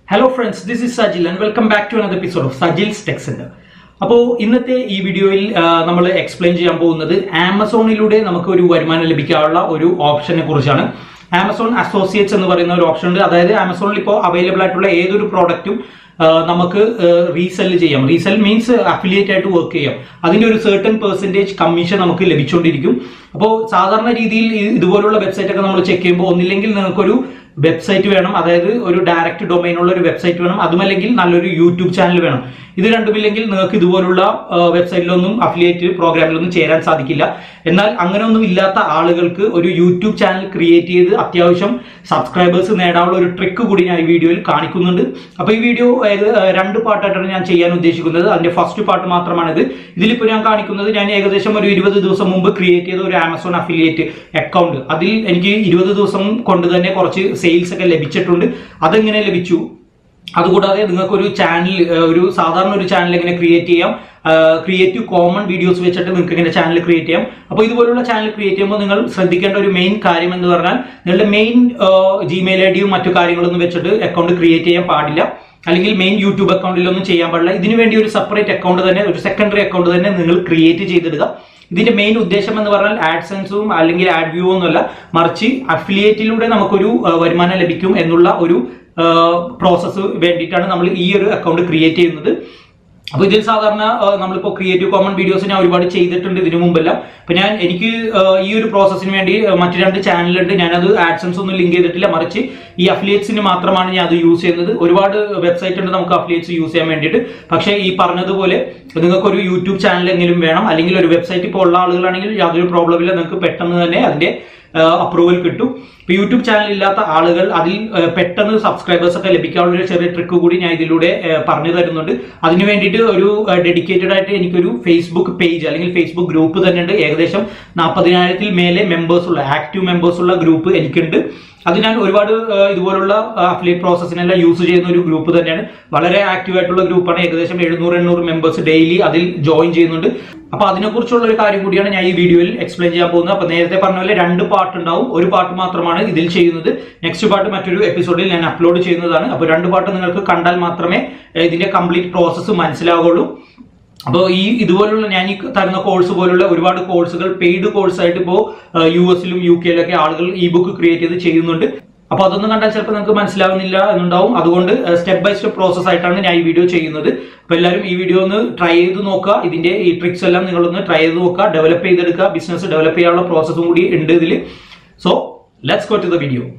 hello friends this is Sajil and welcome back to another episode of Sajil's tech centre അപ്പോൾ ഇന്നത്തെ ഈ വീഡിയോയിൽ നമ്മൾ എക്സ്പ്ലെയിൻ ചെയ്യാൻ പോകുന്നത് ആമസോണിലൂടെ നമുക്ക് ഒരു വരുമാനം ലഭിക്കാനുള്ള ഒരു ഓപ്ഷനെ കുറിച്ചാണ് ആമസോൺ അസോസിയേറ്റ്സ് എന്ന് പറയുന്ന ഒരു ഓപ്ഷൻ ഉണ്ട് അതായത് ആമസോണിൽ ഇപ്പോൾ അവൈലബിൾ ആയിട്ടുള്ള ഏതൊരു പ്രോഡക്റ്റും നമുക്ക് റീസെല് ചെയ്യാം റീസെൽ മീൻസ് അഫിലിയേറ്റ് ആയിട്ട് വർക്ക് ചെയ്യാം അതിന്റെ ഒരു സെർട്ടൺ പെർസെന്റേജ് കമ്മീഷൻ നമുക്ക് ലഭിച്ചുകൊണ്ടിരിക്കും അപ്പോൾ സാധാരണ രീതിയിൽ ഈ- ഇതുപോലുള്ള വെബ്സൈറ്റ് ഒക്കെ നമ്മൾ ചെക്ക് ചെയ്യുമ്പോൾ ഒന്നില്ലെങ്കിൽ നിങ്ങൾക്കൊരു വെബ്സൈറ്റ് വേണം അതായത് ഒരു ഡയറക്റ്റ് ഡൊമൈൻ ഉള്ള ഒരു വെബ്സൈറ്റ് വേണം അതുമല്ലെങ്കിൽ നല്ലൊരു യൂട്യൂബ് ചാനൽ വേണം ഇത് രണ്ടുമില്ലെങ്കിൽ നിങ്ങൾക്ക് ഇതുപോലുള്ള വെബ്സൈറ്റിലൊന്നും അഫിലിയേറ്റ് പ്രോഗ്രാമിലൊന്നും ചേരാൻ സാധിക്കില്ല എന്നാൽ അങ്ങനെയൊന്നും ഇല്ലാത്ത ആളുകൾക്ക് ഒരു യൂട്യൂബ് ചാനൽ ക്രിയേറ്റ് ചെയ്ത് അത്യാവശ്യം സബ്സ്ക്രൈബേഴ്സ് നേടാനുള്ള ഒരു ട്രിക്ക് കൂടി ഞാൻ ഈ വീഡിയോയിൽ കാണിക്കുന്നുണ്ട് അപ്പോൾ ഈ വീഡിയോ ഏക- ഏഹ് രണ്ട് പാർട്ടായിട്ടാണ് ഞാൻ ചെയ്യാൻ ഉദ്ദേശിക്കുന്നത് അതിന്റെ ഫസ്റ്റ് പാർട്ട് മാത്രമാണിത് ഇതിലിപ്പോൾ ഞാൻ കാണിക്കുന്നത് ഞാൻ ഏകദേശം ഒരു ഇരുപത് ദിവസം മുമ്പ് ക്രിയേറ്റ് ചെയ്ത ഒരു ആമസോൺ അഫിലിയേറ്റ് അക്കൗണ്ട് അതിൽ എനിക്ക് ഇരുപത് ദിവസം കൊണ്ട് തന്നെ കുറച്ച് സെയിൽസ് ഒക്കെ ലഭിച്ചിട്ടുണ്ട് അതെങ്ങനെ ലഭിച്ചു അതുകൂടാതെ നിങ്ങൾക്ക് ഒരു ചാനൽ ഒരു സാധാരണ ഒരു ചാനൽ എങ്ങനെ ക്രിയേറ്റ് ചെയ്യാം ക്രിയേറ്റീവ് കോമൺ വീഡിയോസ് വെച്ചിട്ട് നിങ്ങൾക്ക് ഇങ്ങനെ ചാനൽ ക്രിയേറ്റ് ചെയ്യാം അപ്പോൾ ഇതുപോലുള്ള ചാനൽ ക്രിയേറ്റ് ചെയ്യുമ്പോൾ നിങ്ങൾ ശ്രദ്ധിക്കേണ്ട ഒരു മെയിൻ കാര്യം എന്ന് പറഞ്ഞാൽ നിങ്ങളുടെ മെയിൻ ജിമെയിൽ ഐ ഡിയും മറ്റു കാര്യങ്ങളൊന്നും വെച്ചിട്ട് അക്കൗണ്ട് ക്രിയേറ്റ് ചെയ്യാൻ പാടില്ല അല്ലെങ്കിൽ മെയിൻ യൂട്യൂബ് അക്കൗണ്ടിലൊന്നും ചെയ്യാൻ പാടില്ല ഇതിനു വേണ്ടി ഒരു സെപ്പറേറ്റ് അക്കൗണ്ട് തന്നെ ഒരു സെക്കൻഡറി അക്കൗണ്ട് തന്നെ നിങ്ങൾ ക്രിയേറ്റ് ചെയ്തിടുക ഇതിന്റെ മെയിൻ ഉദ്ദേശം എന്ന് പറഞ്ഞാൽ ആഡ്സെൻസും അല്ലെങ്കിൽ ആഡ് വ്യൂ ഒന്നുമല്ല മറിച്ച് അഫിലിയേറ്റിലൂടെ നമുക്കൊരു ആ, വരുമാനം ലഭിക്കും എന്നുള്ള ഒരു പ്രോസസ്സ് വേണ്ടിയിട്ടാണ് നമ്മൾ ഈ ഒരു അക്കൗണ്ട് ക്രിയേറ്റ് ചെയ്യുന്നത് അപ്പൊ ഇതിൽ സാധാരണ ആ, നമ്മളിപ്പോ ക്രിയേറ്റീവ് കോമൺ വീഡിയോസ് ഞാൻ ഒരുപാട് ചെയ്തിട്ടുണ്ട് ഇതിനു മുമ്പെല്ലാം അപ്പൊ ഞാൻ എനിക്ക് ആ, ഈ ഒരു പ്രോസസ്സിന് വേണ്ടി ആ, മറ്റു രണ്ട് ചാനലുണ്ട് ഞാനത് ആഡ്സൻസ് ഒന്നും ലിങ്ക് ചെയ്തിട്ടില്ല മറിച്ച് ഈ അഫിലിയേറ്റ്സിന് മാത്രമാണ് ഞാൻ അത് യൂസ് ചെയ്യുന്നത് ഒരുപാട് വെബ്സൈറ്റ് ഉണ്ട് നമുക്ക് അഫിലിയേറ്റ്സ് യൂസ് ചെയ്യാൻ വേണ്ടിയിട്ട് പക്ഷേ ഈ പറഞ്ഞതുപോലെ നിങ്ങൾക്ക് ഒരു യൂട്യൂബ് ചാനൽ എങ്കിലും വേണം അല്ലെങ്കിൽ ഒരു വെബ്സൈറ്റ് ഇപ്പോൾ ഉള്ള ആളുകളാണെങ്കിൽ യാതൊരു പ്രോബ്ലം ഇല്ല നിങ്ങൾക്ക് പെട്ടെന്ന് തന്നെ അതിന്റെ അപ്രൂവൽ കിട്ടും ഇപ്പൊ യൂട്യൂബ് ചാനൽ ഇല്ലാത്ത ആളുകൾ അതിൽ ആ, പെട്ടെന്ന് സബ്സ്ക്രൈബേഴ്സ് ഒക്കെ ലഭിക്കാനുള്ള ഒരു ചെറിയ ട്രിക്ക് കൂടി ഞാൻ ഇതിലൂടെ ആ, പറഞ്ഞു തരുന്നുണ്ട് അതിന് വേണ്ടിയിട്ട് ഒരു ഡെഡിക്കേറ്റഡ് ആയിട്ട് എനിക്കൊരു ഫേസ്ബുക്ക് പേജ് അല്ലെങ്കിൽ ഫേസ്ബുക്ക് ഗ്രൂപ്പ് തന്നെ ഉണ്ട് ഏകദേശം നാൽപ്പതിനായിരത്തിൽ മേലെ മെമ്പേഴ്സ് ഉള്ള ആക്റ്റീവ് മെമ്പേഴ്സ് ഉള്ള ഗ്രൂപ്പ് എനിക്കുണ്ട് അത് ഞാൻ ഒരുപാട് ആ, ഇതുപോലുള്ള അഫിലിയേറ്റ് പ്രോസസ്സിനെല്ലാം യൂസ് ചെയ്യുന്ന ഒരു ഗ്രൂപ്പ് തന്നെയാണ് വളരെ ആക്റ്റീവ് ആയിട്ടുള്ള ഗ്രൂപ്പാണ് ഏകദേശം എഴുന്നൂറ് എണ്ണൂറ് മെമ്പേഴ്സ് ഡെയിലി അതിൽ ജോയിൻ ചെയ്യുന്നുണ്ട് അപ്പൊ അതിനെക്കുറിച്ചുള്ള ഒരു കാര്യം കൂടിയാണ് ഞാൻ ഈ വീഡിയോയിൽ എക്സ്പ്ലെയിൻ ചെയ്യാൻ പോകുന്നത് അപ്പൊ നേരത്തെ പറഞ്ഞ പോലെ രണ്ട് പാർട്ട് ഉണ്ടാവും ഒരു പാർട്ട് മാത്രമാണ് ഇതിൽ ചെയ്യുന്നത് നെക്സ്റ്റ് പാർട്ട് മറ്റൊരു എപ്പിസോഡിൽ ഞാൻ അപ്ലോഡ് ചെയ്യുന്നതാണ് അപ്പൊ രണ്ട് പാർട്ട് നിങ്ങൾക്ക് കണ്ടാൽ മാത്രമേ ഏഹ്, ഇതിന്റെ കംപ്ലീറ്റ് പ്രോസസ്സ് മനസ്സിലാവുകയുള്ളൂ അപ്പോൾ ഈ ഇതുപോലുള്ള ഞാൻ ഈ തരുന്ന കോഴ്സ് പോലുള്ള ഒരുപാട് കോഴ്സുകൾ പെയ്ഡ് കോഴ്സ് ആയിട്ട് ഇപ്പോൾ യു എസിലും യു കെയിലൊക്കെ ആളുകൾ ഇ ബുക്ക് ക്രിയേറ്റ് ചെയ്ത് ചെയ്യുന്നുണ്ട് അപ്പൊ അതൊന്നും കണ്ടാൽ ചിലപ്പോൾ നിങ്ങൾക്ക് മനസ്സിലാവുന്നില്ല എന്നുണ്ടാവും അതുകൊണ്ട് സ്റ്റെപ്പ് ബൈ സ്റ്റെപ്പ് പ്രോസസ് ആയിട്ടാണ് ഞാൻ ഈ വീഡിയോ ചെയ്യുന്നത് അപ്പൊ എല്ലാവരും ഈ വീഡിയോ ഒന്ന് ട്രൈ ചെയ്ത് നോക്കുക ഇതിന്റെ ഈ ട്രിക്സ് എല്ലാം നിങ്ങളൊന്ന് ട്രൈ ചെയ്ത് നോക്കുക ഡെവലപ്പ് ചെയ്തെടുക്കുക ബിസിനസ് ഡെവലപ്പ് ചെയ്യാനുള്ള പ്രോസസ്സും കൂടി ഉണ്ട് ഇതിൽ so let's go to the video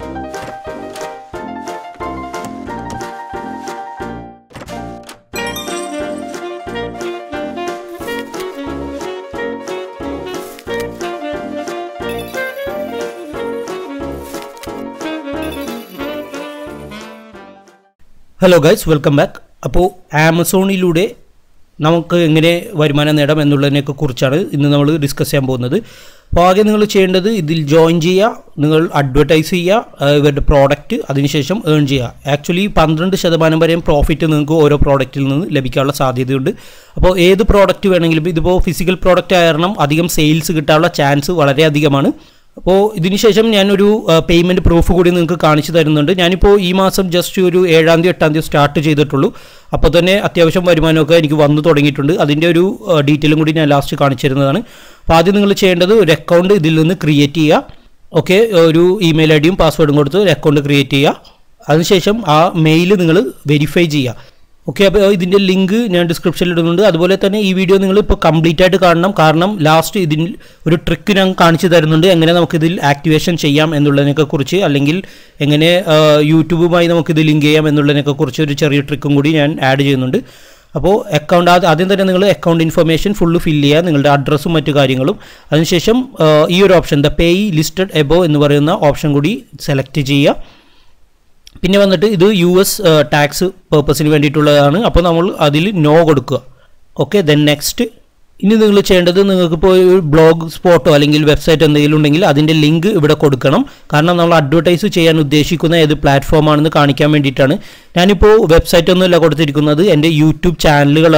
hello guys welcome back അപ്പോൾ ആമസോണിലൂടെ നമുക്ക് എങ്ങനെ വരുമാനം നേടാം എന്നുള്ളതിനെയൊക്കെ കുറിച്ചാണ് ഇന്ന് നമ്മൾ ഡിസ്കസ് ചെയ്യാൻ പോകുന്നത് അപ്പോൾ ആകെ നിങ്ങൾ ചെയ്യേണ്ടത് ഇതിൽ ജോയിൻ ചെയ്യുക നിങ്ങൾ അഡ്വർടൈസ് ചെയ്യുക ആ, ഇവരുടെ പ്രോഡക്റ്റ് അതിനുശേഷം ഏൺ ചെയ്യുക ആക്ച്വലി പന്ത്രണ്ട് ശതമാനം വരെയും പ്രോഫിറ്റ് നിങ്ങൾക്ക് ഓരോ പ്രോഡക്റ്റിൽ നിന്ന് ലഭിക്കാനുള്ള സാധ്യതയുണ്ട് അപ്പോൾ ഏത് പ്രോഡക്റ്റ് വേണമെങ്കിലും ഇതിപ്പോൾ ഫിസിക്കൽ പ്രോഡക്റ്റ് ആയ കാരണം അധികം സെയിൽസ് കിട്ടാനുള്ള ചാൻസ് വളരെ അധികമാണ് അപ്പോൾ ഇതിനുശേഷം ഞാനൊരു പേയ്മെൻറ്റ് പ്രൂഫ് കൂടി നിങ്ങൾക്ക് കാണിച്ചു തരുന്നുണ്ട് ഞാനിപ്പോൾ ഈ മാസം ജസ്റ്റ് ഒരു ഏഴാം തീയതി എട്ടാം തീയതി സ്റ്റാർട്ട് ചെയ്തിട്ടുള്ളൂ അപ്പോൾ തന്നെ അത്യാവശ്യം വരുമാനമൊക്കെ എനിക്ക് വന്നു തുടങ്ങിയിട്ടുണ്ട് അതിൻ്റെ ഒരു ഡീറ്റെയിലും കൂടി ഞാൻ ലാസ്റ്റ് കാണിച്ചു തരുന്നതാണ് അപ്പോൾ ആദ്യം നിങ്ങൾ ചെയ്യേണ്ടത് ഒരു അക്കൗണ്ട് ഇതിൽ നിന്ന് ക്രിയേറ്റ് ചെയ്യുക ഓക്കെ ഒരു ഇമെയിൽ ഐ ഡിയും പാസ്വേഡും കൊടുത്ത് ഒരു അക്കൗണ്ട് ക്രിയേറ്റ് ചെയ്യുക അതിനുശേഷം ആ മെയിൽ നിങ്ങൾ വെരിഫൈ ചെയ്യുക ഓക്കെ അപ്പോൾ ഇതിൻ്റെ ലിങ്ക് ഞാൻ ഡിസ്ക്രിപ്ഷനിൽ ഇടുന്നുണ്ട് അതുപോലെ തന്നെ ഈ വീഡിയോ നിങ്ങൾ ഇപ്പോൾ കംപ്ലീറ്റ് ആയിട്ട് കാണണം കാരണം ലാസ്റ്റ് ഇതിൽ ഒരു ട്രിക്ക് ഞാൻ കാണിച്ചു തരുന്നുണ്ട് എങ്ങനെ നമുക്കിതിൽ ആക്ടിവേഷൻ ചെയ്യാം എന്നുള്ളതിനൊക്കെ കുറിച്ച് അല്ലെങ്കിൽ എങ്ങനെ ആ, യൂട്യൂബുമായി നമുക്കിത് ലിങ്ക് ചെയ്യാം എന്നുള്ളതിനൊക്കെ കുറിച്ച് ഒരു ചെറിയ ട്രിക്കും കൂടി ഞാൻ ആഡ് ചെയ്യുന്നുണ്ട് അപ്പോൾ അക്കൗണ്ട് ആദ്യം തന്നെ നിങ്ങൾ അക്കൗണ്ട് ഇൻഫർമേഷൻ ഫുള്ള് ഫില്ല് ചെയ്യുക നിങ്ങളുടെ അഡ്രസ്സും മറ്റു കാര്യങ്ങളും അതിനുശേഷം ആ, ഈ ഒരു option the pay listed above എന്ന് പറയുന്ന ഓപ്ഷൻ കൂടി സെലക്ട് ചെയ്യുക പിന്നെ വന്നിട്ട് ഇത് യു എസ് ടാക്സ് പേർപ്പസിന് വേണ്ടിയിട്ടുള്ളതാണ് അപ്പോൾ നമ്മൾ അതിൽ നോ കൊടുക്കുക ഓക്കെ ദെൻ നെക്സ്റ്റ് ഇനി നിങ്ങൾ ചെയ്യേണ്ടത് നിങ്ങൾക്കിപ്പോൾ ഒരു ബ്ലോഗ് സ്പോട്ടോ അല്ലെങ്കിൽ വെബ്സൈറ്റ് എന്തെങ്കിലും ഉണ്ടെങ്കിൽ അതിൻ്റെ ലിങ്ക് ഇവിടെ കൊടുക്കണം കാരണം നമ്മൾ അഡ്വർടൈസ് ചെയ്യാൻ ഉദ്ദേശിക്കുന്ന ഏത് പ്ലാറ്റ്ഫോമാണെന്ന് കാണിക്കാൻ വേണ്ടിയിട്ടാണ് ഞാനിപ്പോൾ വെബ്സൈറ്റ് ഒന്നുമല്ല കൊടുത്തിരിക്കുന്നത് എൻ്റെ യൂട്യൂബ് ചാനലുകളാണ്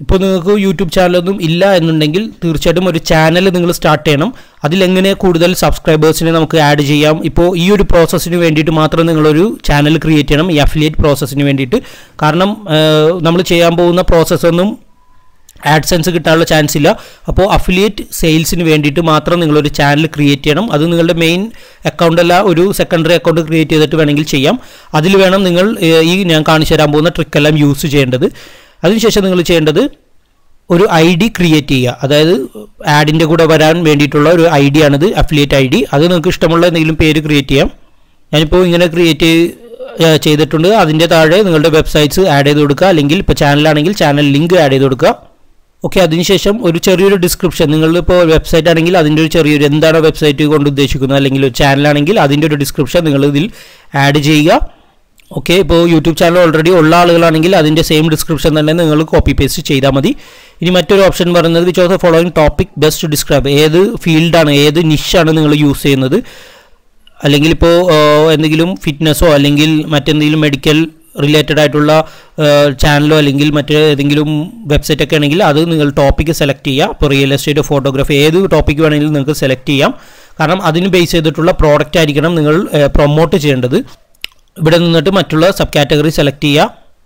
ഇപ്പോൾ നിങ്ങൾക്ക് യൂട്യൂബ് ചാനലൊന്നും ഇല്ല എന്നുണ്ടെങ്കിൽ തീർച്ചയായിട്ടും ഒരു ചാനൽ നിങ്ങൾ സ്റ്റാർട്ട് ചെയ്യണം അതിലെങ്ങനെ കൂടുതൽ സബ്സ്ക്രൈബേഴ്സിനെ നമുക്ക് ആഡ് ചെയ്യാം ഇപ്പോൾ ഈ ഒരു പ്രോസസ്സിന് വേണ്ടിയിട്ട് മാത്രം നിങ്ങളൊരു ചാനൽ ക്രിയേറ്റ് ചെയ്യണം ഈ അഫിലിയേറ്റ് പ്രോസസ്സിന് വേണ്ടിയിട്ട് കാരണം നമ്മൾ ചെയ്യാൻ പോകുന്ന പ്രോസസ്സൊന്നും ആഡ്സെൻസ് കിട്ടാനുള്ള ചാൻസ് ഇല്ല അപ്പോൾ അഫിലിയേറ്റ് സെയിൽസിന് വേണ്ടിയിട്ട് മാത്രം നിങ്ങളൊരു ചാനൽ ക്രിയേറ്റ് ചെയ്യണം അത് നിങ്ങളുടെ മെയിൻ അക്കൗണ്ട് അല്ല ഒരു സെക്കൻഡറി അക്കൗണ്ട് ക്രിയേറ്റ് ചെയ്തിട്ട് വേണമെങ്കിൽ ചെയ്യാം അതിൽ വേണം നിങ്ങൾ ഏഹ്, ഈ ഞാൻ കാണിച്ചു തരാൻ പോകുന്ന ട്രിക്കെല്ലാം യൂസ് ചെയ്യേണ്ടത് അതിനുശേഷം നിങ്ങൾ ചെയ്യേണ്ടത് ഒരു ഐ ഡി ക്രിയേറ്റ് ചെയ്യുക അതായത് ആഡിൻ്റെ കൂടെ വരാൻ വേണ്ടിയിട്ടുള്ള ഒരു ഐ ഡി ആണിത് അഫിലിയേറ്റ് ഐ ഡി അത് നിങ്ങൾക്ക് ഇഷ്ടമുള്ള എന്തെങ്കിലും പേര് ക്രിയേറ്റ് ചെയ്യാം ഞാനിപ്പോൾ ഇങ്ങനെ ക്രിയേറ്റ് ചെയ്തിട്ടുണ്ട് അതിൻ്റെ താഴെ നിങ്ങളുടെ വെബ്സൈറ്റ്സ് ആഡ് ചെയ്ത് കൊടുക്കുക അല്ലെങ്കിൽ ഇപ്പോൾ ചാനലാണെങ്കിൽ ചാനൽ ലിങ്ക് ആഡ് ചെയ്ത് കൊടുക്കുക ഓക്കെ അതിനുശേഷം ഒരു ചെറിയൊരു ഡിസ്ക്രിപ്ഷൻ നിങ്ങളിപ്പോൾ വെബ്സൈറ്റ് ആണെങ്കിൽ അതിൻ്റെ ഒരു ചെറിയൊരു എന്താണ് വെബ്സൈറ്റ് കൊണ്ട് ഉദ്ദേശിക്കുന്നത് അല്ലെങ്കിൽ ഒരു ചാനലാണെങ്കിൽ അതിൻ്റെ ഒരു ഡിസ്ക്രിപ്ഷൻ നിങ്ങൾ ഇതിൽ ആഡ് ചെയ്യുക ഓക്കെ ഇപ്പോൾ യൂട്യൂബ് ചാനൽ ഓൾറെഡി ഉള്ള ആളുകളാണെങ്കിൽ അതിൻ്റെ സെയിം ഡിസ്ക്രിപ്ഷൻ തന്നെ നിങ്ങൾ കോപ്പി പേസ്റ്റ് ചെയ്താൽ മതി ഇനി മറ്റൊരു ഓപ്ഷൻ പറയുന്നത് which of the following topic best describe ഏത് ഫീൽഡാണ് ഏത് നിഷാണ് നിങ്ങൾ യൂസ് ചെയ്യുന്നത് അല്ലെങ്കിൽ ഇപ്പോൾ എന്തെങ്കിലും ഫിറ്റ്നസ്സോ അല്ലെങ്കിൽ മറ്റെന്തെങ്കിലും മെഡിക്കൽ റിലേറ്റഡ് ആയിട്ടുള്ള ചാനലോ അല്ലെങ്കിൽ മറ്റ് ഏതെങ്കിലും വെബ്സൈറ്റ് ഒക്കെ ആണെങ്കിൽ അത് നിങ്ങൾ ടോപ്പിക്ക് സെലക്ട് ചെയ്യുക ഇപ്പോൾ റിയൽ എസ്റ്റേറ്റ് ഫോട്ടോഗ്രാഫി ഏത് ടോപ്പിക്ക് വേണമെങ്കിലും നിങ്ങൾക്ക് സെലക്ട് ചെയ്യാം കാരണം അതിന് ബേസ് ചെയ്തിട്ടുള്ള പ്രോഡക്റ്റ് ആയിരിക്കണം നിങ്ങൾ പ്രൊമോട്ട് ചെയ്യേണ്ടത് ഇവിടെ നിന്നിട്ട് മറ്റുള്ള സബ് കാറ്റഗറി സെലക്ട് ചെയ്യുക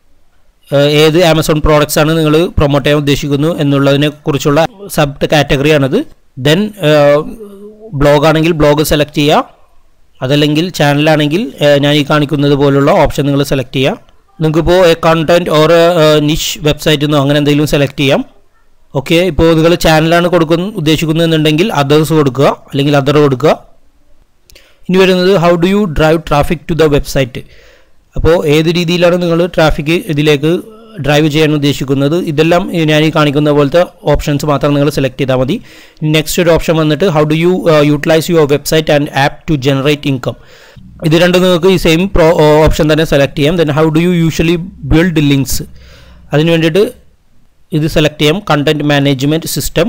ഏഹ് ഏത് ആമസോൺ പ്രോഡക്റ്റ്സ് ആണ് നിങ്ങൾ പ്രൊമോട്ട് ചെയ്യാൻ ഉദ്ദേശിക്കുന്നു എന്നുള്ളതിനെ കുറിച്ചുള്ള സബ് കാറ്റഗറിയാണത് ദെൻ ബ്ലോഗ് ആണെങ്കിൽ ബ്ലോഗ് സെലക്ട് ചെയ്യുക അതല്ലെങ്കിൽ ചാനലാണെങ്കിൽ ഏഹ് ഞാൻ ഈ കാണിക്കുന്നത് പോലുള്ള ഓപ്ഷൻ നിങ്ങൾ സെലക്ട് ചെയ്യുക നിങ്ങൾക്കിപ്പോൾ a content or niche website എന്നോ അങ്ങനെ എന്തെങ്കിലും സെലക്ട് ചെയ്യാം ഓക്കെ ഇപ്പോൾ നിങ്ങൾ ചാനലാണ് കൊടുക്കുന്ന ഉദ്ദേശിക്കുന്നതെന്നുണ്ടെങ്കിൽ അതേഴ്സ് കൊടുക്കുക അല്ലെങ്കിൽ അതർ കൊടുക്കുക ഇനി വരുന്നത് how do you drive traffic to the website അപ്പോൾ ഏത് രീതിയിലാണ് നിങ്ങൾ ട്രാഫിക് ഇതിലേക്ക് ഡ്രൈവ് ചെയ്യാൻ ഉദ്ദേശിക്കുന്നത് ഇതെല്ലാം ഞാൻ ഈ കാണിക്കുന്ന പോലത്തെ ഓപ്ഷൻസ് മാത്രം നിങ്ങൾ സെലക്ട് ചെയ്താൽ മതി നെക്സ്റ്റ് ഒരു ഓപ്ഷൻ വന്നിട്ട് how do you utilise your website and app to generate income ഇത് രണ്ടും നിങ്ങൾക്ക് ഈ സെയിം പ്രോ ഓപ്ഷൻ തന്നെ സെലക്ട് ചെയ്യാം then how do you usually build links അതിന് വേണ്ടിയിട്ട് ഇത് സെലക്ട് ചെയ്യാം content management system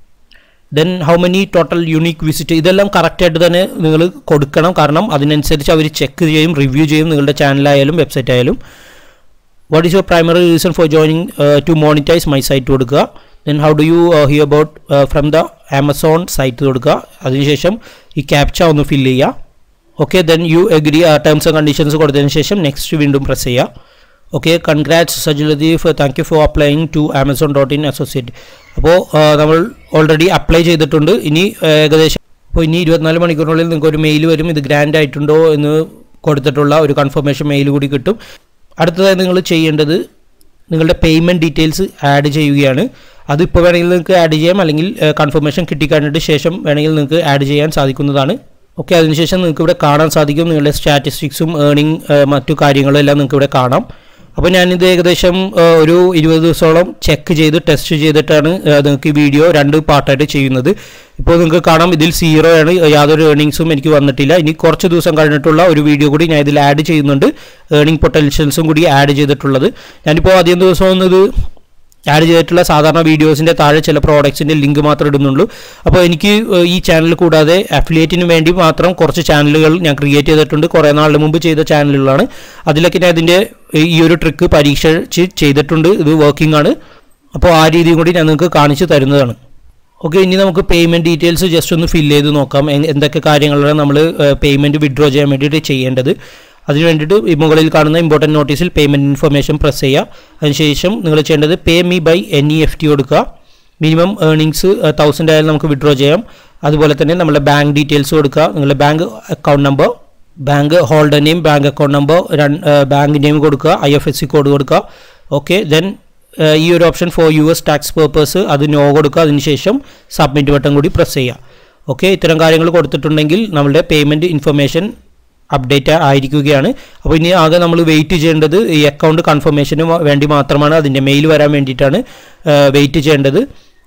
then how many total unique visit ഇതെല്ലാം കറക്റ്റായിട്ട് തന്നെ നിങ്ങൾ കൊടുക്കണം കാരണം അതിനനുസരിച്ച് അവർ ചെക്ക് ചെയ്യും റിവ്യൂ ചെയ്യും നിങ്ങളുടെ ചാനലായാലും വെബ്സൈറ്റ് ആയാലും what is your primary reason for joining to monetise my site കൊടുക്കുക then how do you hear about from the Amazon site കൊടുക്കുക അതിനുശേഷം ഈ ക്യാപ്ച ഒന്ന് ഫില്ല് ചെയ്യുക okay then you agree terms and conditions കൊടുത്തതിന് ശേഷം next വീണ്ടും press ചെയ്യുക okay congrats Sajil Latheef thank you for applying to Amazon dot in associate അപ്പോൾ നമ്മൾ ഓൾറെഡി അപ്ലൈ ചെയ്തിട്ടുണ്ട് ഇനി ആ, ഏകദേശം അപ്പോൾ ഇനി ഇരുപത്തിനാല് മണിക്കൂറിനുള്ളിൽ നിങ്ങൾക്ക് ഒരു മെയിൽ വരും ഇത് ഗ്രാൻഡ് ആയിട്ടുണ്ടോ എന്ന് കൊടുത്തിട്ടുള്ള ഒരു കൺഫർമേഷൻ മെയിൽ കൂടി കിട്ടും അടുത്തതായി നിങ്ങൾ ചെയ്യേണ്ടത് നിങ്ങളുടെ പേയ്മെൻറ്റ് ഡീറ്റെയിൽസ് ആഡ് ചെയ്യുകയാണ് അത് ഇപ്പോൾ വേണമെങ്കിൽ നിങ്ങൾക്ക് ആഡ് ചെയ്യാം അല്ലെങ്കിൽ കൺഫർമേഷൻ കിട്ടിക്കഴിഞ്ഞിട്ട് ശേഷം വേണമെങ്കിൽ നിങ്ങൾക്ക് ആഡ് ചെയ്യാൻ സാധിക്കുന്നതാണ് ഓക്കെ അതിനുശേഷം നിങ്ങൾക്ക് ഇവിടെ കാണാൻ സാധിക്കും നിങ്ങളുടെ സ്റ്റാറ്റിസ്റ്റിക്സും ഏർണിംഗ് മറ്റു കാര്യങ്ങളും എല്ലാം നിങ്ങൾക്ക് ഇവിടെ കാണാം അപ്പോൾ ഞാനിത് ഏകദേശം ആ, ഒരു ഇരുപത് ദിവസത്തോളം ചെക്ക് ചെയ്ത് ടെസ്റ്റ് ചെയ്തിട്ടാണ് ആ, നിങ്ങൾക്ക് ഈ വീഡിയോ രണ്ട് പാർട്ടായിട്ട് ചെയ്യുന്നത് ഇപ്പോൾ നിങ്ങൾക്ക് കാണാം ഇതിൽ സീറോ ആണ് യാതൊരു ഏർണിങ്സും എനിക്ക് വന്നിട്ടില്ല ഇനി കുറച്ച് ദിവസം കഴിഞ്ഞിട്ടുള്ള ഒരു വീഡിയോ കൂടി ഞാൻ ഇതിൽ ആഡ് ചെയ്യുന്നുണ്ട് ഏർണിംഗ് പൊട്ടൻഷ്യൽസും കൂടി ആഡ് ചെയ്തിട്ടുള്ളത് ഞാനിപ്പോൾ അധികം ദിവസം ഒന്നും ഇത് ആഡ് ചെയ്തിട്ടുള്ള സാധാരണ വീഡിയോസിൻ്റെ താഴെ ചില പ്രോഡക്ട്സിൻ്റെ ലിങ്ക് മാത്രം ഇടുന്നുള്ളൂ അപ്പോൾ എനിക്ക് ഏഹ്, ഈ ചാനൽ കൂടാതെ അഫിലിയേറ്റിന് വേണ്ടി മാത്രം കുറച്ച് ചാനലുകൾ ഞാൻ ക്രിയേറ്റ് ചെയ്തിട്ടുണ്ട് കുറേ നാളിന് മുമ്പ് ചെയ്ത ചാനലുകളാണ് അതിലൊക്കെ ഞാൻ ഇതിൻ്റെ ഈ ഒരു ട്രിക്ക് പരീക്ഷിച്ച് ചെയ്തിട്ടുണ്ട് ഇത് വർക്കിംഗ് ആണ് അപ്പോൾ ആ രീതിയും കൂടി ഞാൻ നിങ്ങൾക്ക് കാണിച്ചു തരുന്നതാണ് ഓക്കെ ഇനി നമുക്ക് പേയ്മെൻറ്റ് ഡീറ്റെയിൽസ് ജസ്റ്റ് ഒന്ന് ഫില്ല് ചെയ്ത് നോക്കാം എ- എന്തൊക്കെ കാര്യങ്ങളാണ് നമ്മൾ പേയ്മെൻറ്റ് വിഡ്രോ ചെയ്യാൻ വേണ്ടിയിട്ട് ചെയ്യേണ്ടത് അതിന് വേണ്ടിയിട്ട് ഈ മുകളിൽ കാണുന്ന ഇമ്പോർട്ടൻറ്റ് നോട്ടീസിൽ പേയ്മെൻറ്റ് ഇൻഫർമേഷൻ പ്രസ് ചെയ്യുക അതിനുശേഷം നിങ്ങൾ ചെയ്യേണ്ടത് pay me by N E F T കൊടുക്കുക മിനിമം ഏർണിങ്സ് തൗസൻഡ് ആയാലും നമുക്ക് വിഡ്രോ ചെയ്യാം അതുപോലെ തന്നെ നമ്മുടെ ബാങ്ക് ഡീറ്റെയിൽസ് കൊടുക്കുക നിങ്ങളുടെ bank account number bank holder name bank account number bank name കൊടുക്കുക I F S C code കൊടുക്കുക ഓക്കെ ദെൻ ഈ ഒരു option for U S tax purpose അത് നോ കൊടുക്കുക അതിനുശേഷം സബ്മിറ്റ് ബട്ടൺ കൂടി പ്രസ് ചെയ്യുക ഓക്കെ ഇത്തരം കാര്യങ്ങൾ കൊടുത്തിട്ടുണ്ടെങ്കിൽ നമ്മളുടെ പേയ്മെൻറ്റ് ഇൻഫർമേഷൻ അപ്ഡേറ്റ് ആയിരിക്കുകയാണ് അപ്പോൾ ഇനി ആകെ നമ്മൾ വെയിറ്റ് ചെയ്യേണ്ടത് ഈ അക്കൗണ്ട് കൺഫർമേഷന് വേണ്ടി മാത്രമാണ് അതിൻ്റെ മെയിൽ വരാൻ വേണ്ടിയിട്ടാണ് വെയിറ്റ് ചെയ്യേണ്ടത്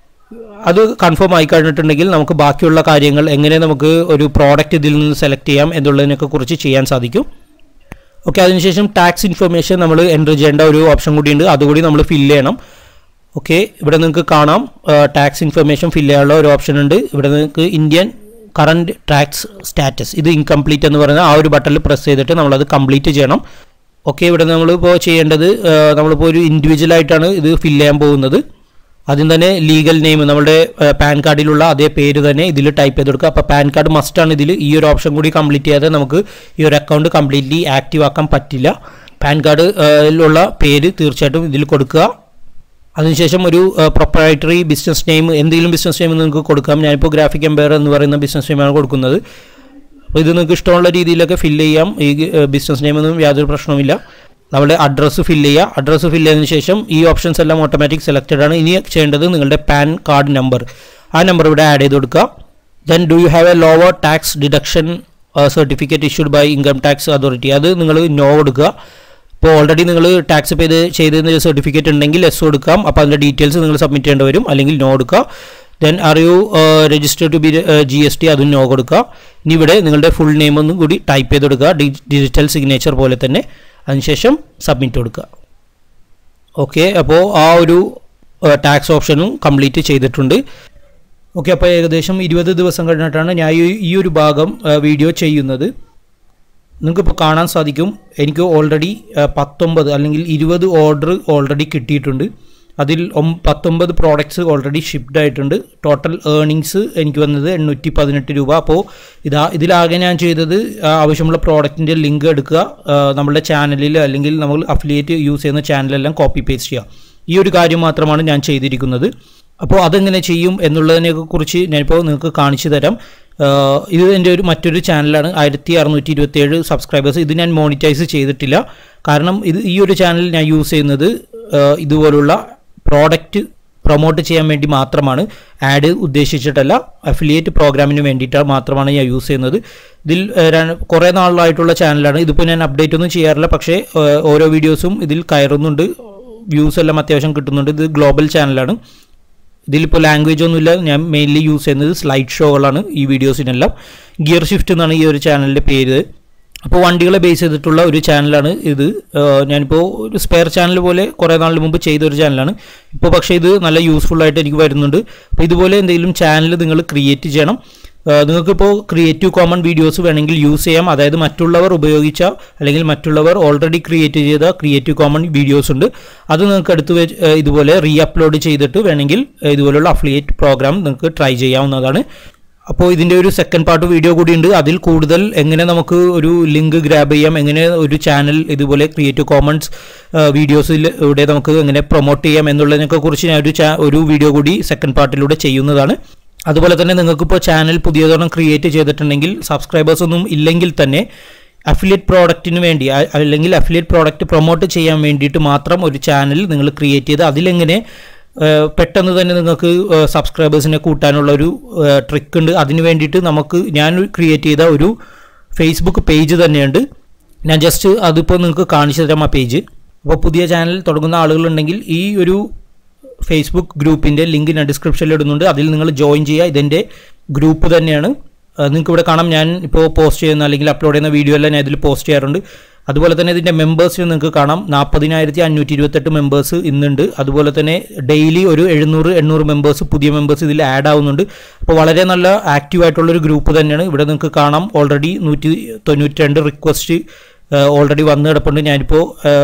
അത് കൺഫേം ആയി കഴിഞ്ഞിട്ടുണ്ടെങ്കിൽ നമുക്ക് ബാക്കിയുള്ള കാര്യങ്ങൾ എങ്ങനെ നമുക്ക് ഒരു പ്രോഡക്റ്റ് ഇതിൽ നിന്ന് സെലക്ട് ചെയ്യാം എന്നുള്ളതിനൊക്കെ കുറിച്ച് ചെയ്യാൻ സാധിക്കും ഓക്കെ അതിനുശേഷം ടാക്സ് ഇൻഫർമേഷൻ നമ്മൾ എൻ്റർ ചെയ്യേണ്ട ഒരു ഓപ്ഷൻ കൂടിയുണ്ട് അതുകൂടി നമ്മൾ ഫില്ല് ചെയ്യണം ഓക്കെ ഇവിടെ നിങ്ങൾക്ക് കാണാം ടാക്സ് ഇൻഫർമേഷൻ ഫില്ല് ചെയ്യാനുള്ള ഒരു ഓപ്ഷൻ ഉണ്ട് ഇവിടെ നിങ്ങൾക്ക് ഇന്ത്യൻ കറണ്ട് ടാക്സ് സ്റ്റാറ്റസ് ഇത് ഇൻകംപ്ലീറ്റ് എന്ന് പറയുന്ന ആ ഒരു ബട്ടണിൽ പ്രസ് ചെയ്തിട്ട് നമ്മളത് കംപ്ലീറ്റ് ചെയ്യണം ഓക്കെ ഇവിടെ നമ്മളിപ്പോൾ ചെയ്യേണ്ടത് ആ, നമ്മളിപ്പോൾ ഒരു ഇൻഡിവിജ്വൽ ആയിട്ടാണ് ഇത് ഫില്ല് ചെയ്യാൻ പോകുന്നത് ആദ്യം തന്നെ ലീഗൽ നെയിം നമ്മുടെ പാൻ കാർഡിലുള്ള അതേ പേര് തന്നെ ഇതിൽ ടൈപ്പ് ചെയ്ത് കൊടുക്കുക അപ്പോൾ പാൻ കാർഡ് മസ്റ്റാണ് ഇതിൽ ഈ ഒരു ഓപ്ഷൻ കൂടി കംപ്ലീറ്റ് ചെയ്യാതെ നമുക്ക് ഈ ഒരു അക്കൗണ്ട് കംപ്ലീറ്റ്ലി ആക്റ്റീവ് ആക്കാൻ പറ്റില്ല പാൻ കാർഡിലുള്ള പേര് തീർച്ചയായിട്ടും ഇതിൽ കൊടുക്കുക അതിനുശേഷം ഒരു പ്രൊപ്പറേറ്ററി ബിസിനസ് നെയിം എന്തെങ്കിലും ബിസിനസ് നെയിം നിങ്ങൾക്ക് കൊടുക്കാം ഞാനിപ്പോൾ ഗ്രാഫിക് എംപയർ എന്ന് പറയുന്ന ബിസിനസ് നെയിമാണ് കൊടുക്കുന്നത് അപ്പോൾ ഇത് നിങ്ങൾക്ക് ഇഷ്ടമുള്ള രീതിയിലൊക്കെ ഫില്ല് ചെയ്യാം ഈ ബിസിനസ് നെയിമൊന്നും യാതൊരു പ്രശ്നവുമില്ല നമ്മുടെ അഡ്രസ്സ് ഫില്ല് ചെയ്യുക അഡ്രസ്സ് ഫില്ല് ചെയ്തതിന് ശേഷം ഈ ഓപ്ഷൻസ് എല്ലാം ഓട്ടോമാറ്റിക് സെലക്റ്റഡ് ആണ് ഇനി ചെയ്യേണ്ടത് നിങ്ങളുടെ പാൻ കാർഡ് നമ്പർ ആ നമ്പർ ഇവിടെ ആഡ് ചെയ്ത് കൊടുക്കുക then do you have a lower tax deduction certificate issued by income tax authority അത് നിങ്ങൾ നോ കൊടുക്കുക ഇപ്പോൾ ഓൾറെഡി നിങ്ങൾ ടാക്സ് പേ ചെയ്തതിന് സർട്ടിഫിക്കറ്റ് ഉണ്ടെങ്കിൽ എസ് കൊടുക്കാം അപ്പോൾ അതിൻ്റെ ഡീറ്റെയിൽസ് നിങ്ങൾ സബ്മിറ്റ് ചെയ്യേണ്ടി വരും അല്ലെങ്കിൽ നോ കൊടുക്കുക then are you register to be G S T അതും നോ കൊടുക്കുക ഇനി ഇവിടെ നിങ്ങളുടെ ഫുൾ നെയിം ഒന്നും കൂടി ടൈപ്പ് ചെയ്ത് കൊടുക്കുക ഡിജിറ്റൽ സിഗ്നേച്ചർ പോലെ തന്നെ അതിനുശേഷം സബ്മിറ്റ് കൊടുക്കുക ഓക്കെ അപ്പോൾ ആ ഒരു ടാക്സ് ഓപ്ഷനും കംപ്ലീറ്റ് ചെയ്തിട്ടുണ്ട് ഓക്കെ അപ്പോൾ ഏകദേശം ഇരുപത് ദിവസം കഴിഞ്ഞിട്ടാണ് ഞാൻ ഈ- ഈ ഒരു ഭാഗം വീഡിയോ ചെയ്യുന്നത് നിങ്ങൾക്കിപ്പോൾ കാണാൻ സാധിക്കും എനിക്ക് ഓൾറെഡി പത്തൊമ്പത് അല്ലെങ്കിൽ ഇരുപത് ഓർഡർ ഓൾറെഡി കിട്ടിയിട്ടുണ്ട് അതിൽ ഒം- പത്തൊമ്പത് പ്രോഡക്ട്സ് ഓൾറെഡി ഷിപ്ഡ് ആയിട്ടുണ്ട് ടോട്ടൽ ഏർണിങ്സ് എനിക്ക് വന്നത് എണ്ണൂറ്റി പതിനെട്ട് രൂപ അപ്പോൾ ഇതാ ഇതിലാകെ ഞാൻ ചെയ്തത് ആ, ആവശ്യമുള്ള പ്രോഡക്റ്റിൻ്റെ ലിങ്ക് എടുക്കുക ആ, നമ്മുടെ ചാനലിൽ അല്ലെങ്കിൽ നമ്മൾ അഫിലിയേറ്റ് യൂസ് ചെയ്യുന്ന ചാനലെല്ലാം കോപ്പി പേസ്റ്റ് ചെയ്യുക ഈ ഒരു കാര്യം മാത്രമാണ് ഞാൻ ചെയ്തിരിക്കുന്നത് അപ്പോൾ അതെങ്ങനെ ചെയ്യും എന്നുള്ളതിനെ കുറിച്ച് ഞാനിപ്പോൾ നിങ്ങൾക്ക് കാണിച്ചു തരാം ആഹ് ഇത് എൻ്റെ ഒരു മറ്റൊരു ചാനലാണ് ആയിരത്തി അറുന്നൂറ്റി ഇരുപത്തേഴ് സബ്സ്ക്രൈബേഴ്സ് ഇത് ഞാൻ മോണിറ്റൈസ് ചെയ്തിട്ടില്ല കാരണം ഇത് ഈ ഒരു ചാനൽ ഞാൻ യൂസ് ചെയ്യുന്നത് ആഹ് ഇതുപോലുള്ള പ്രോഡക്റ്റ് പ്രൊമോട്ട് ചെയ്യാൻ വേണ്ടി മാത്രമാണ് ആഡ് ഉദ്ദേശിച്ചിട്ടല്ല അഫിലിയേറ്റ് പ്രോഗ്രാമിന് വേണ്ടിയിട്ട് മാത്രമാണ് ഞാൻ യൂസ് ചെയ്യുന്നത് ഇതിൽ ആഹ് ര- കുറേ നാളായിട്ടുള്ള ചാനലാണ് ഇതിപ്പോൾ ഞാൻ അപ്ഡേറ്റ് ഒന്നും ചെയ്യാറില്ല പക്ഷേ ആഹ് ഓരോ വീഡിയോസും ഇതിൽ കയറുന്നുണ്ട് വ്യൂസ് എല്ലാം അത്യാവശ്യം കിട്ടുന്നുണ്ട് ഇത് ഗ്ലോബൽ ചാനലാണ് ഇതിലിപ്പോൾ ലാംഗ്വേജ് ഒന്നുമില്ല ഞാൻ മെയിൻലി യൂസ് ചെയ്യുന്നത് സ്ലൈഡ് ഷോകളാണ് ഈ വീഡിയോസിനെല്ലാം ഗിയർ ഷിഫ്റ്റ് എന്നാണ് ഈ ഒരു ചാനലിൻ്റെ പേര് അപ്പോൾ വണ്ടികളെ ബേസ് ചെയ്തിട്ടുള്ള ഒരു ചാനലാണ് ഇത് ആഹ് ഞാനിപ്പോൾ ഒരു സ്പെയർ ചാനൽ പോലെ കുറേ നാളിന് മുമ്പ് ചെയ്ത ഒരു ചാനലാണ് ഇപ്പോൾ പക്ഷേ ഇത് നല്ല യൂസ്ഫുൾ ആയിട്ട് എനിക്ക് വരുന്നുണ്ട് അപ്പോൾ ഇതുപോലെ എന്തെങ്കിലും ചാനൽ നിങ്ങൾ ക്രിയേറ്റ് ചെയ്യണം ആഹ് നിങ്ങൾക്കിപ്പോൾ ക്രിയേറ്റീവ് കോമൺ വീഡിയോസ് വേണമെങ്കിൽ യൂസ് ചെയ്യാം അതായത് മറ്റുള്ളവർ ഉപയോഗിച്ച അല്ലെങ്കിൽ മറ്റുള്ളവർ ഓൾറെഡി ക്രിയേറ്റ് ചെയ്ത ക്രിയേറ്റീവ് കോമൺ വീഡിയോസ് ഉണ്ട് അത് നിങ്ങൾക്ക് എടുത്ത് വെച്ച് ആഹ് ഇതുപോലെ റീ അപ്ലോഡ് ചെയ്തിട്ട് വേണമെങ്കിൽ ആഹ് ഇതുപോലുള്ള അഫിലിയേറ്റ് പ്രോഗ്രാം നിങ്ങൾക്ക് ട്രൈ ചെയ്യാവുന്നതാണ് അപ്പോൾ ഇതിൻ്റെ ഒരു സെക്കൻഡ് പാർട്ട് വീഡിയോ കൂടി ഉണ്ട് അതിൽ കൂടുതൽ എങ്ങനെ നമുക്ക് ഒരു ലിങ്ക് ഗ്രാബ് ചെയ്യാം എങ്ങനെ ഒരു ചാനൽ ഇതുപോലെ ക്രിയേറ്റീവ് കോമൺസ് വീഡിയോസിൽ ഇവിടെ നമുക്ക് എങ്ങനെ പ്രൊമോട്ട് ചെയ്യാം എന്നുള്ളതിനൊക്കെ കുറിച്ച് ഞാൻ ഒരു ചാ- ഒരു വീഡിയോ കൂടി സെക്കൻഡ് പാർട്ടിലൂടെ ചെയ്യുന്നതാണ് അതുപോലെ തന്നെ നിങ്ങൾക്കിപ്പോൾ ചാനൽ പുതിയതൊരെണ്ണം ക്രിയേറ്റ് ചെയ്തിട്ടുണ്ടെങ്കിൽ സബ്സ്ക്രൈബേഴ്സ് ഒന്നും ഇല്ലെങ്കിൽ തന്നെ അഫിലിയേറ്റ് പ്രോഡക്റ്റിന് വേണ്ടി അ- അല്ലെങ്കിൽ അഫിലിയേറ്റ് പ്രോഡക്റ്റ് പ്രൊമോട്ട് ചെയ്യാൻ വേണ്ടിയിട്ട് മാത്രം ഒരു ചാനൽ നിങ്ങൾ ക്രിയേറ്റ് ചെയ്ത് അതിലെങ്ങനെ ഏഹ്, പെട്ടെന്ന് തന്നെ നിങ്ങൾക്ക് സബ്സ്ക്രൈബേഴ്സിനെ കൂട്ടാനുള്ള ഒരു ട്രിക്ക് ഉണ്ട് അതിന് വേണ്ടിയിട്ട് നമുക്ക് ഞാൻ ക്രിയേറ്റ് ചെയ്ത ഒരു ഫേസ്ബുക്ക് പേജ് തന്നെയുണ്ട് ഞാൻ ജസ്റ്റ് അതിപ്പോൾ നിങ്ങൾക്ക് കാണിച്ചു തരാം ആ പേജ് അപ്പോൾ പുതിയ ചാനൽ തുടങ്ങുന്ന ആളുകളുണ്ടെങ്കിൽ ഈ ഒരു ഫേസ്ബുക്ക് ഗ്രൂപ്പിൻ്റെ ലിങ്ക് ഞാൻ ഡിസ്ക്രിപ്ഷനിൽ ഇടുന്നുണ്ട് അതിൽ നിങ്ങൾ ജോയിൻ ചെയ്യുക ഇതെൻ്റെ ഗ്രൂപ്പ് തന്നെയാണ് നിങ്ങൾക്ക് ഇവിടെ കാണാം ഞാൻ ഇപ്പോൾ പോസ്റ്റ് ചെയ്യുന്ന അല്ലെങ്കിൽ അപ്ലോഡ് ചെയ്യുന്ന വീഡിയോ എല്ലാം ഞാൻ ഇതിൽ പോസ്റ്റ് ചെയ്യാറുണ്ട് അതുപോലെ തന്നെ ഇതിൻ്റെ മെമ്പേഴ്സിന് നിങ്ങൾക്ക് കാണാം നാൽപ്പതിനായിരത്തി അഞ്ഞൂറ്റി ഇരുപത്തെട്ട് മെമ്പേഴ്സ് ഇന്നുണ്ട് അതുപോലെ തന്നെ ഡെയിലി ഒരു എഴുന്നൂറ് എണ്ണൂറ് മെമ്പേഴ്സ് പുതിയ മെമ്പേഴ്സ് ഇതിൽ ആഡ് ആവുന്നുണ്ട് അപ്പോൾ വളരെ നല്ല ആക്റ്റീവ് ആയിട്ടുള്ളൊരു ഗ്രൂപ്പ് തന്നെയാണ് ഇവിടെ നിങ്ങൾക്ക് കാണാം ഓൾറെഡി നൂറ്റി തൊണ്ണൂറ്റി രണ്ട് റിക്വസ്റ്റ് ഓൾറെഡി വന്ന് കിടപ്പുണ്ട് ഞാനിപ്പോൾ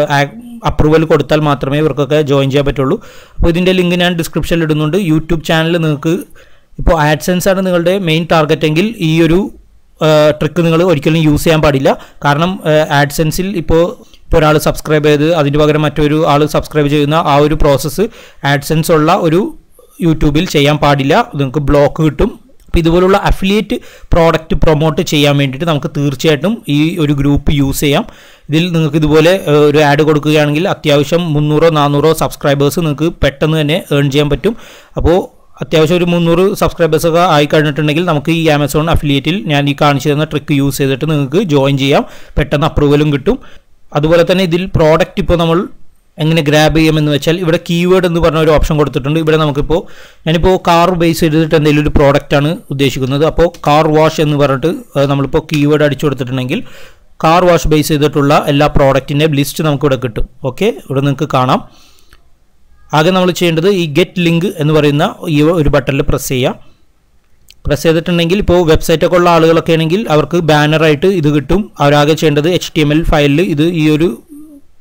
അപ്രൂവൽ കൊടുത്താൽ മാത്രമേ ഇവർക്കൊക്കെ ജോയിൻ ചെയ്യാൻ പറ്റുള്ളൂ അപ്പോൾ ഇതിൻ്റെ ലിങ്ക് ഞാൻ ഡിസ്ക്രിപ്ഷനിൽ ഇടുന്നുണ്ട് യൂട്യൂബ് ചാനൽ നിങ്ങൾക്ക് ഇപ്പോൾ ആഡ്സെൻസ് ആണ് നിങ്ങളുടെ മെയിൻ ടാർഗറ്റ് എങ്കിൽ ഈ ഒരു ട്രിക്ക് നിങ്ങൾ ഒരിക്കലും യൂസ് ചെയ്യാൻ പാടില്ല കാരണം ആഡ്സെൻസിൽ ഇപ്പോൾ ഇപ്പോൾ ഒരാൾ സബ്സ്ക്രൈബ് ചെയ്ത് അതിന് പകരം മറ്റൊരു ആൾ സബ്സ്ക്രൈബ് ചെയ്യുന്ന ആ ഒരു പ്രോസസ്സ് ആഡ്സെൻസ് ഉള്ള ഒരു യൂട്യൂബിൽ ചെയ്യാൻ പാടില്ല നിങ്ങൾക്ക് ബ്ലോക്ക് കിട്ടും അപ്പോൾ ഇതുപോലുള്ള അഫിലിയേറ്റ് പ്രോഡക്റ്റ് പ്രൊമോട്ട് ചെയ്യാൻ വേണ്ടിയിട്ട് നമുക്ക് തീർച്ചയായിട്ടും ഈ ഒരു ഗ്രൂപ്പ് യൂസ് ചെയ്യാം ഇതിൽ നിങ്ങൾക്ക് ഇതുപോലെ ഏഹ്, ഒരു ആഡ് കൊടുക്കുകയാണെങ്കിൽ അത്യാവശ്യം മുന്നൂറോ നാനൂറോ സബ്സ്ക്രൈബേഴ്സ് നിങ്ങൾക്ക് പെട്ടെന്ന് തന്നെ ഏൺ ചെയ്യാൻ പറ്റും അപ്പോൾ അത്യാവശ്യം ഒരു മുന്നൂറ് സബ്സ്ക്രൈബേഴ്സ് ഒക്കെ ആയി കഴിഞ്ഞിട്ടുണ്ടെങ്കിൽ നമുക്ക് ഈ ആമസോൺ അഫിലിയേറ്റിൽ ഞാൻ ഈ കാണിച്ചു തന്ന ട്രിക്ക് യൂസ് ചെയ്തിട്ട് നിങ്ങൾക്ക് ജോയിൻ ചെയ്യാം പെട്ടെന്ന് അപ്രൂവലും കിട്ടും അതുപോലെ തന്നെ ഇതിൽ പ്രോഡക്റ്റ് ഇപ്പോൾ നമ്മൾ എങ്ങനെ ഗ്രാബ് ചെയ്യാമെന്ന് വെച്ചാൽ ഇവിടെ കീവേഡ് എന്ന് പറഞ്ഞ ഒരു ഓപ്ഷൻ കൊടുത്തിട്ടുണ്ട് ഇവിടെ നമുക്കിപ്പോൾ ഞാനിപ്പോൾ കാർ ബേസ് ചെയ്തിട്ട് എന്തെങ്കിലും ഒരു പ്രോഡക്റ്റാണ് ഉദ്ദേശിക്കുന്നത് അപ്പോൾ കാർ വാഷ് എന്ന് പറഞ്ഞിട്ട് ഏഹ്, നമ്മളിപ്പോൾ കീവേഡ് അടിച്ചു കൊടുത്തിട്ടുണ്ടെങ്കിൽ കാർ വാഷ് ബേസ് ചെയ്തിട്ടുള്ള എല്ലാ പ്രോഡക്റ്റിൻ്റെ ലിസ്റ്റ് നമുക്കിവിടെ കിട്ടും ഓക്കെ ഇവിടെ നിങ്ങൾക്ക് കാണാം ആകെ നമ്മൾ ചെയ്യേണ്ടത് ഈ ഗെറ്റ് ലിങ്ക് എന്ന് പറയുന്ന ഈ ഒരു ബട്ടണിൽ പ്രസ് ചെയ്യുക പ്രസ് ചെയ്തിട്ടുണ്ടെങ്കിൽ ഇപ്പോൾ വെബ്സൈറ്റൊക്കെ ഉള്ള ആളുകളൊക്കെ ആണെങ്കിൽ അവർക്ക് ബാനറായിട്ട് ഇത് കിട്ടും അവരാകെ ചെയ്യേണ്ടത് എച്ച് ടി എം എൽ ഫയലിൽ ഇത് ഈ ഒരു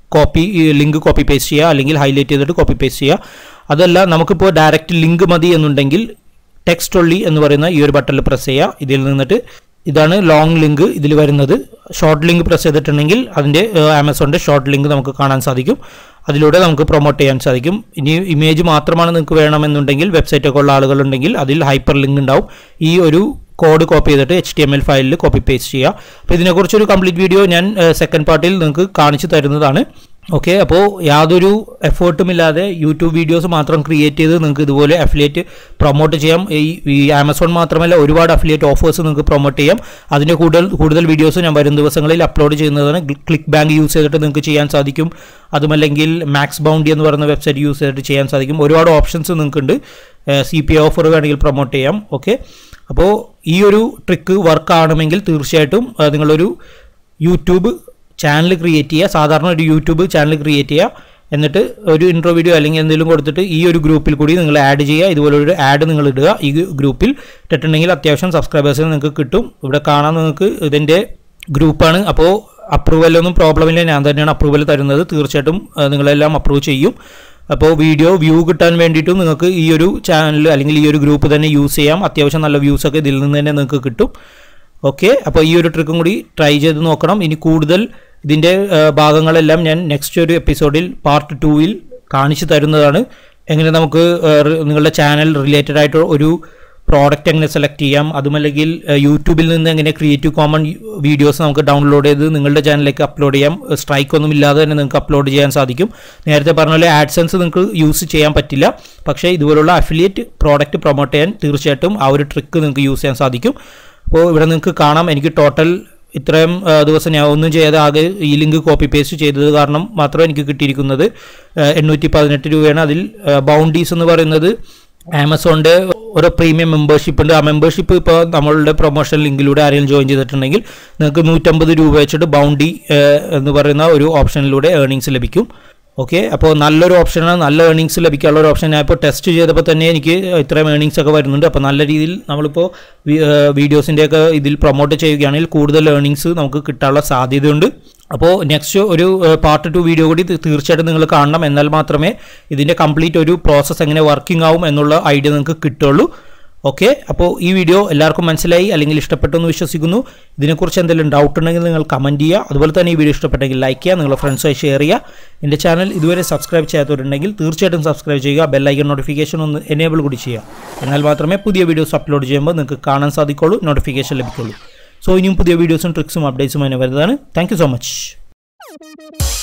കോപ്പി ലിങ്ക് കോപ്പി പേസ്റ്റ് ചെയ്യുക അല്ലെങ്കിൽ ഹൈലൈറ്റ് ചെയ്തിട്ട് കോപ്പി പേസ്റ്റ് ചെയ്യുക അതല്ല നമുക്കിപ്പോൾ ഡയറക്റ്റ് ലിങ്ക് മതി എന്നുണ്ടെങ്കിൽ ടെക്സ്റ്റ് ഒള്ളി എന്ന് പറയുന്ന ഈ ഒരു ബട്ടണിൽ പ്രസ് ചെയ്യുക ഇതിൽ നിന്നിട്ട് ഇതാണ് ലോങ് ലിങ്ക് ഇതിൽ വരുന്നത് ഷോർട്ട് ലിങ്ക് പ്രസ് ചെയ്തിട്ടുണ്ടെങ്കിൽ അതിൻ്റെ ആമസോണിൻ്റെ ഷോർട്ട് ലിങ്ക് നമുക്ക് കാണാൻ സാധിക്കും അതിലൂടെ നമുക്ക് പ്രൊമോട്ട് ചെയ്യാൻ സാധിക്കും ഇനി ഇമേജ് മാത്രമാണ് നിങ്ങൾക്ക് വേണമെന്നുണ്ടെങ്കിൽ വെബ്സൈറ്റൊക്കെ ഉള്ള ആളുകളുണ്ടെങ്കിൽ അതിൽ ഹൈപ്പർ ലിങ്ക് ഉണ്ടാവും ഈ ഒരു കോഡ് കോപ്പി ചെയ്തിട്ട് എച്ച് ടി എം എൽ ഫയലിൽ കോപ്പി പേസ്റ്റ് ചെയ്യുക അപ്പോൾ ഇതിനെക്കുറിച്ചൊരു കംപ്ലീറ്റ് വീഡിയോ ഞാൻ സെക്കൻഡ് പാർട്ടിൽ നിങ്ങൾക്ക് കാണിച്ചു തരുന്നതാണ് ഓക്കെ അപ്പോൾ യാതൊരു എഫേർട്ടും ഇല്ലാതെ യൂട്യൂബ് വീഡിയോസ് മാത്രം ക്രിയേറ്റ് ചെയ്ത് നിങ്ങൾക്ക് ഇതുപോലെ അഫിലിയേറ്റ് പ്രൊമോട്ട് ചെയ്യാം ഈ ഈ ആമസോൺ മാത്രമല്ല ഒരുപാട് അഫിലിയേറ്റ് ഓഫേഴ്സ് നിങ്ങൾക്ക് പ്രൊമോട്ട് ചെയ്യാം അതിൻ്റെ കൂടുതൽ കൂടുതൽ വീഡിയോസ് ഞാൻ വരും ദിവസങ്ങളിൽ അപ്ലോഡ് ചെയ്യുന്നതാണ് ക്ലിക്ക് ബാങ്ക് യൂസ് ചെയ്തിട്ട് നിങ്ങൾക്ക് ചെയ്യാൻ സാധിക്കും അതുമല്ലെങ്കിൽ മാക്സ് ബൗണ്ടി എന്ന് പറയുന്ന വെബ്സൈറ്റ് യൂസ് ചെയ്തിട്ട് ചെയ്യാൻ സാധിക്കും ഒരുപാട് ഓപ്ഷൻസ് നിങ്ങൾക്കുണ്ട് സി പി ഓഫർ വേണമെങ്കിൽ പ്രൊമോട്ട് ചെയ്യാം ഓക്കെ അപ്പോൾ ഈ ഒരു ട്രിക്ക് വർക്ക് ആണെങ്കിൽ തീർച്ചയായിട്ടും ആ, നിങ്ങളൊരു യൂട്യൂബ് ചാനൽ ക്രിയേറ്റ് ചെയ്യുക സാധാരണ ഒരു യൂട്യൂബ് ചാനൽ ക്രിയേറ്റ് ചെയ്യുക എന്നിട്ട് ഒരു ഇൻട്രോ വീഡിയോ അല്ലെങ്കിൽ എന്തെങ്കിലും കൊടുത്തിട്ട് ഈ ഒരു ഗ്രൂപ്പിൽ കൂടി നിങ്ങൾ ആഡ് ചെയ്യുക ഇതുപോലെ ഒരു ആഡ് നിങ്ങൾ ഇടുക ഈ ഗ്രൂപ്പിൽ ഇട്ടിട്ടുണ്ടെങ്കിൽ അത്യാവശ്യം സബ്സ്ക്രൈബേഴ്സിന് നിങ്ങൾക്ക് കിട്ടും ഇവിടെ കാണാൻ നിങ്ങൾക്ക് ഇതിൻ്റെ ഗ്രൂപ്പാണ് അപ്പോൾ അപ്രൂവലൊന്നും പ്രോബ്ലം ഇല്ല ഞാൻ തന്നെയാണ് അപ്രൂവൽ തരുന്നത് തീർച്ചയായിട്ടും ആ, നിങ്ങളെല്ലാം അപ്രൂവ് ചെയ്യും അപ്പോൾ വീഡിയോ വ്യൂ കിട്ടാൻ വേണ്ടിയിട്ടും നിങ്ങൾക്ക് ഈ ഒരു ചാനൽ അല്ലെങ്കിൽ ഈ ഒരു ഗ്രൂപ്പ് തന്നെ യൂസ് ചെയ്യാം അത്യാവശ്യം നല്ല വ്യൂസ് ഒക്കെ ഇതിൽ നിന്ന് തന്നെ നിങ്ങൾക്ക് കിട്ടും ഓക്കെ അപ്പോൾ ഈ ഒരു ട്രിക്കും കൂടി ട്രൈ ചെയ്ത് നോക്കണം ഇനി കൂടുതൽ ഇതിൻ്റെ ആ, ഭാഗങ്ങളെല്ലാം ഞാൻ നെക്സ്റ്റ് ഒരു എപ്പിസോഡിൽ പാർട്ട് ടൂവിൽ കാണിച്ചു തരുന്നതാണ് എങ്ങനെ നമുക്ക് ആ, റി- നിങ്ങളുടെ ചാനൽ റിലേറ്റഡ് ആയിട്ട് ഒരു പ്രോഡക്റ്റ് എങ്ങനെ സെലക്ട് ചെയ്യാം അതുമല്ലെങ്കിൽ ആ, യൂട്യൂബിൽ നിന്ന് എങ്ങനെ ക്രിയേറ്റീവ് കോമൺ വീഡിയോസ് നമുക്ക് ഡൗൺലോഡ് ചെയ്ത് നിങ്ങളുടെ ചാനലിലേക്ക് അപ്ലോഡ് ചെയ്യാം സ്ട്രൈക്ക് ഒന്നും ഇല്ലാതെ തന്നെ നിങ്ങൾക്ക് അപ്ലോഡ് ചെയ്യാൻ സാധിക്കും നേരത്തെ പറഞ്ഞ പോലെ ആഡ്സൻസ് നിങ്ങൾക്ക് യൂസ് ചെയ്യാൻ പറ്റില്ല പക്ഷേ ഇതുപോലുള്ള അഫിലിയേറ്റ് പ്രോഡക്റ്റ് പ്രൊമോട്ട് ചെയ്യാൻ തീർച്ചയായിട്ടും ആ ഒരു ട്രിക്ക് നിങ്ങൾക്ക് യൂസ് ചെയ്യാൻ സാധിക്കും അപ്പോൾ ഇവിടെ നിങ്ങൾക്ക് കാണാം എനിക്ക് ടോട്ടൽ ഇത്രയും ആ, ദിവസം ഞാൻ ഒന്നും ചെയ്യാതെ ആകെ ഈ ലിങ്ക് കോപ്പി പേസ്റ്റ് ചെയ്തത് കാരണം മാത്രം എനിക്ക് കിട്ടിയിരിക്കുന്നത് എണ്ണൂറ്റി പതിനെട്ട് രൂപയാണ് അതിൽ ബൗണ്ടീസ് എന്ന് പറയുന്നത് ആമസോണിൻ്റെ ഓരോ പ്രീമിയം മെമ്പർഷിപ്പ് ഉണ്ട് ആ മെമ്പർഷിപ്പ് ഇപ്പോൾ നമ്മളുടെ പ്രൊമോഷൻ ലിങ്കിലൂടെ ആരെങ്കിലും ജോയിൻ ചെയ്തിട്ടുണ്ടെങ്കിൽ നിങ്ങൾക്ക് നൂറ്റമ്പത് രൂപ വെച്ചിട്ട് ബൗണ്ടി എന്ന് പറയുന്ന ഒരു ഓപ്ഷനിലൂടെ ഏർണിങ്സ് ലഭിക്കും ഓക്കെ അപ്പോൾ നല്ലൊരു ഓപ്ഷനാണ് നല്ല ഏർണിങ്സ് ലഭിക്കാനുള്ള ഒരു ഓപ്ഷൻ ഞാൻ ഇപ്പോൾ ടെസ്റ്റ് ചെയ്തപ്പോൾ തന്നെ എനിക്ക് ഇത്രയും ഏർണിങ്സ് ഒക്കെ വരുന്നുണ്ട് അപ്പോൾ നല്ല രീതിയിൽ നമ്മളിപ്പോൾ വീഡിയോസിൻ്റെ ഒക്കെ ഇതിൽ പ്രൊമോട്ട് ചെയ്യുകയാണെങ്കിൽ കൂടുതൽ ഏർണിങ്സ് നമുക്ക് കിട്ടാനുള്ള സാധ്യതയുണ്ട് അപ്പോൾ നെക്സ്റ്റ് ഒരു പാർട്ട് ടു വീഡിയോ കൂടി തീ- തീർച്ചയായിട്ടും നിങ്ങൾ കാണണം എന്നാൽ മാത്രമേ ഇതിൻ്റെ കംപ്ലീറ്റ് ഒരു പ്രോസസ്സ് എങ്ങനെ വർക്കിംഗ് ആവും എന്നുള്ള ഐഡിയ നിങ്ങൾക്ക് കിട്ടുള്ളൂ ഓക്കെ അപ്പോൾ ഈ വീഡിയോ എല്ലാവർക്കും മനസ്സിലായി അല്ലെങ്കിൽ ഇഷ്ടപ്പെട്ടു എന്ന് വിശ്വസിക്കുന്നു ഇതിനെക്കുറിച്ച് എന്തെങ്കിലും ഡൗട്ട് ഉണ്ടെങ്കിൽ നിങ്ങൾ കമൻറ്റ് ചെയ്യുക അതുപോലെ തന്നെ ഈ വീഡിയോ ഇഷ്ടപ്പെട്ടെങ്കിൽ ലൈക്ക് ചെയ്യുക നിങ്ങളുടെ ഫ്രണ്ട്സുമായി ഷെയർ ചെയ്യുക എൻ്റെ ചാനൽ ഇതുവരെ സബ്സ്ക്രൈബ് ചെയ്യാത്തവരുണ്ടെങ്കിൽ തീർച്ചയായിട്ടും സബ്സ്ക്രൈബ് ചെയ്യുക ബെല്ലൈക്കൺ നോട്ടിഫിക്കേഷൻ ഒന്ന് എനേബിൾ കൂടി ചെയ്യുക എന്നാൽ മാത്രമേ പുതിയ വീഡിയോസ് അപ്ലോഡ് ചെയ്യുമ്പോൾ നിങ്ങൾക്ക് കാണാൻ സാധിക്കുള്ളൂ നോട്ടിഫിക്കേഷൻ ലഭിക്കുള്ളൂ സോ ഇനിയും പുതിയ വീഡിയോസും ട്രിക്സും അപ്ഡേറ്റ്സും അതിനെ വരുന്നതാണ് താങ്ക് യു സോ മച്ച്